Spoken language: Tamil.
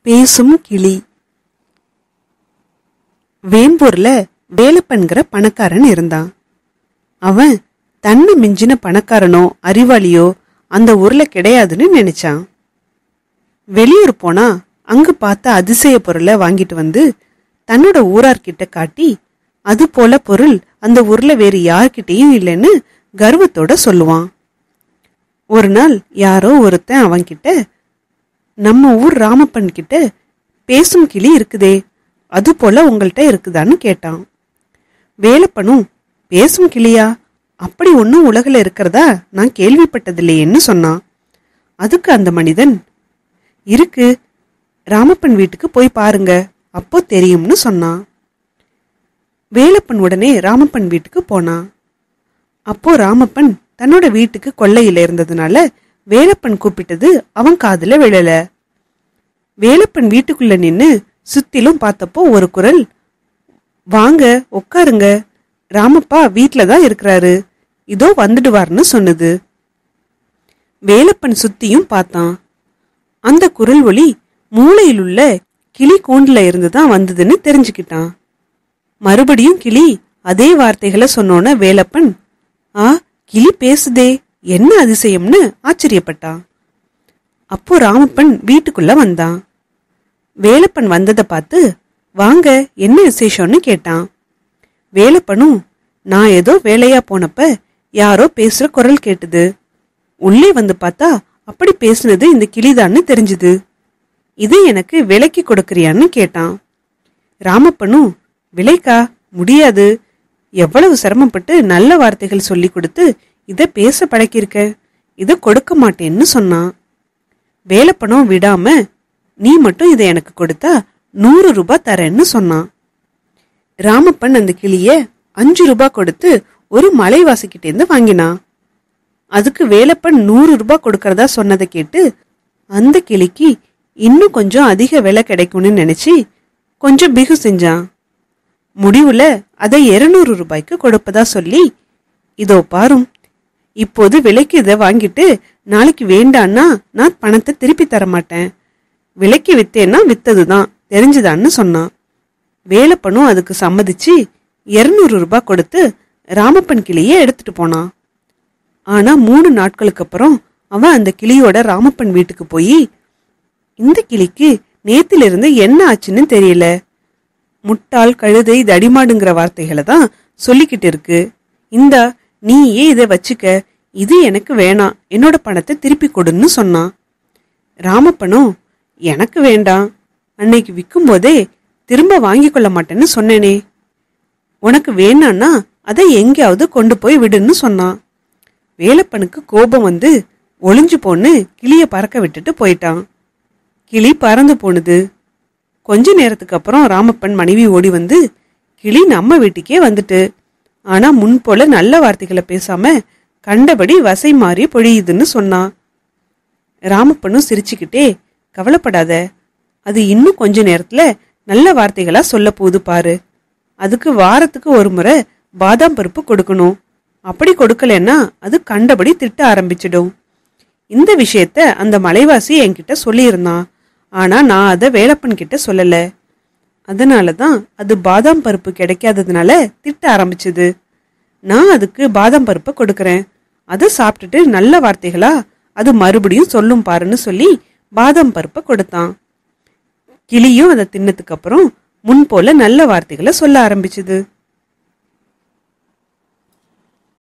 பேசும் கிளி வேம்பூர்ல வேலப்பன்கிற பணக்காரன் இருந்தான் அவன் தன்னை மிஞ்சின பணக்காரனோ அறிவாளியோ அந்த ஊர்ல கிடையாதுன்னு நினைச்சான் வெளியூர் போனா அங்கு பார்த்த அதிசய பொருளை வாங்கிட்டு வந்து தன்னோட ஊரார்கிட்ட காட்டி அது போல பொருள் அந்த ஊர்ல வேறு யார்கிட்டயும் இல்லைன்னு கர்வத்தோட சொல்லுவான் ஒரு நாள் யாரோ ஒருத்தன் அவன்கிட்ட நம்ம ஊர் ராமப்பன் கிட்ட பேசும் கிளி இருக்குதே அது போல உங்கள்கிட்ட இருக்குதான்னு கேட்டான் வேலப்பனும் பேசும் கிளியா அப்படி ஒன்றும் உலகில் இருக்கிறதா நான் கேள்விப்பட்டதில்லையேன்னு சொன்னான் அதுக்கு அந்த மனிதன் இருக்கு ராமப்பன் வீட்டுக்கு போய் பாருங்க அப்போ தெரியும்னு சொன்னான் வேலப்பன் உடனே ராமப்பன் வீட்டுக்கு போனான் அப்போ ராமப்பன் தன்னோட வீட்டுக்கு கொல்லையில இருந்ததுனால வேலப்பன் கூப்பிட்டது அவன் காதுல விழல வேலப்பன் வீட்டுக்குள்ள நின்னு சுத்திலும் பார்த்தப்போ ஒரு குரல் வாங்க உட்காருங்க ராமப்பா வீட்ல தான் இருக்கிறாரு இதோ வந்துடுவார்னு சொன்னது வேலப்பன் சுத்தியும் பார்த்தான் அந்த குரல் ஒளி மூளையில் உள்ள கிளி கூண்டுல இருந்து தான் வந்ததுன்னு தெரிஞ்சுக்கிட்டான் மறுபடியும் கிளி அதே வார்த்தைகளை சொன்னோன வேலப்பன் ஆ கிளி பேசுதே என்ன அதிசயம்னு ஆச்சரியப்பட்டான் அப்போ ராமப்பன் வீட்டுக்குள்ள வந்தான் வேலப்பன் வந்ததை பார்த்து வாங்க என்ன விசேஷம்னு கேட்டான் வேலப்பனும் நான் ஏதோ வேலையா போனப்ப யாரோ பேசுற குரல் கேட்டுது உள்ளே வந்து பார்த்தா அப்படி பேசுனது இந்த கிளிதான்னு தெரிஞ்சுது இது எனக்கு விலைக்கு கொடுக்கறியான்னு கேட்டான் ராமப்பனும் விலைக்கா முடியாது எவ்வளவு சிரமப்பட்டு நல்ல வார்த்தைகள் சொல்லி கொடுத்து இதை பேச பழக்கியிருக்க இதை கொடுக்க மாட்டேன்னு சொன்னான் வேலைப்பணம் விடாம நீ மட்டும் இதை எனக்கு கொடுத்தா நூறு ரூபாய் தரேன்னு சொன்னான் ராமப்பன் அந்த கிளிய அஞ்சு ரூபாய் கொடுத்து ஒரு மலைவாசிக்கிட்டேருந்து வாங்கினான் அதுக்கு வேலப்பன் நூறு ரூபாய் கொடுக்கறதா சொன்னதை கேட்டு அந்த கிளிக்கு இன்னும் கொஞ்சம் அதிக விலை கிடைக்கும்னு நினைச்சு கொஞ்சம் பிகு செஞ்சான் முடிவுல அதை இருநூறு ரூபாய்க்கு கொடுப்பதா சொல்லி இதோ பாரும் இப்போது விலைக்கு இதை வாங்கிட்டு நாளைக்கு வேண்டான்னா நான் பணத்தை திருப்பி தர மாட்டேன் விலைக்கு வித்தேன்னா வித்ததுதான் தெரிஞ்சுதான்னு சொன்னான் வேலப்பனும் அதுக்கு சம்மதிச்சு இருநூறு ரூபாய் கொடுத்து ராமப்பன் கிளியை எடுத்துட்டு போனான் ஆனா மூணு நாட்களுக்கு அப்புறம் அவன் அந்த கிளியோட ராமப்பன் வீட்டுக்கு போய் இந்த கிளிக்கு நேத்திலிருந்து என்ன ஆச்சுன்னு தெரியல முட்டாள் கழுதை தடிமாடுங்கிற வார்த்தைகளை தான் சொல்லிக்கிட்டு இருக்கு இந்தா நீயே இதை வச்சுக்க இது எனக்கு வேணாம் என்னோட பணத்தை திருப்பி கொடுன்னு சொன்னான் ராமப்பனும் எனக்கு வேண்டாம் அன்னைக்கு விற்கும் போதே திரும்ப வாங்கி கொள்ள மாட்டேன்னு சொன்னேனே உனக்கு வேணான்னா அதை எங்கேயாவது கொண்டு போய் விடுன்னு சொன்னான் வேலப்பனுக்கு கோபம் வந்து ஒளிஞ்சு போன்னு கிளிய பறக்க விட்டுட்டு போயிட்டான் கிளி பறந்து போனது கொஞ்ச நேரத்துக்கு அப்புறம் ராமப்பன் மனைவி ஓடி வந்து கிளி நம்ம வீட்டுக்கே வந்துட்டு ஆனா முன் போல நல்ல வார்த்தைகளை பேசாம கண்டபடி வசை மாறி பொழியுதுன்னு சொன்னான் ராமப்பனும் சிரிச்சுக்கிட்டே கவலைப்படாத அது இன்னும் கொஞ்ச நேரத்துல நல்ல வார்த்தைகளா சொல்ல போகுது பாரு அதுக்கு வாரத்துக்கு ஒரு முறை பாதாம் பருப்பு கொடுக்கணும் அப்படி கொடுக்கலன்னா அது கண்டபடி திட்ட ஆரம்பிச்சிடும் இந்த விஷயத்த அந்த மலைவாசி என்கிட்ட சொல்லியிருந்தான் ஆனா நான் அதை வேலப்பன் கிட்ட சொல்லல அதனால தான் அது பாதாம் பருப்பு கிடைக்காததுனால திட்ட ஆரம்பிச்சது நான் அதுக்கு பாதாம் பருப்பை கொடுக்கறேன் அதை சாப்பிட்டுட்டு நல்ல வார்த்தைகளா அது மறுபடியும் சொல்லும் பாருன்னு சொல்லி பாதாம் பருப்பை கொடுத்தான் கிளியும் அதை தின்னதுக்கு அப்புறம் முன் போல நல்ல வார்த்தைகளை சொல்ல ஆரம்பிச்சது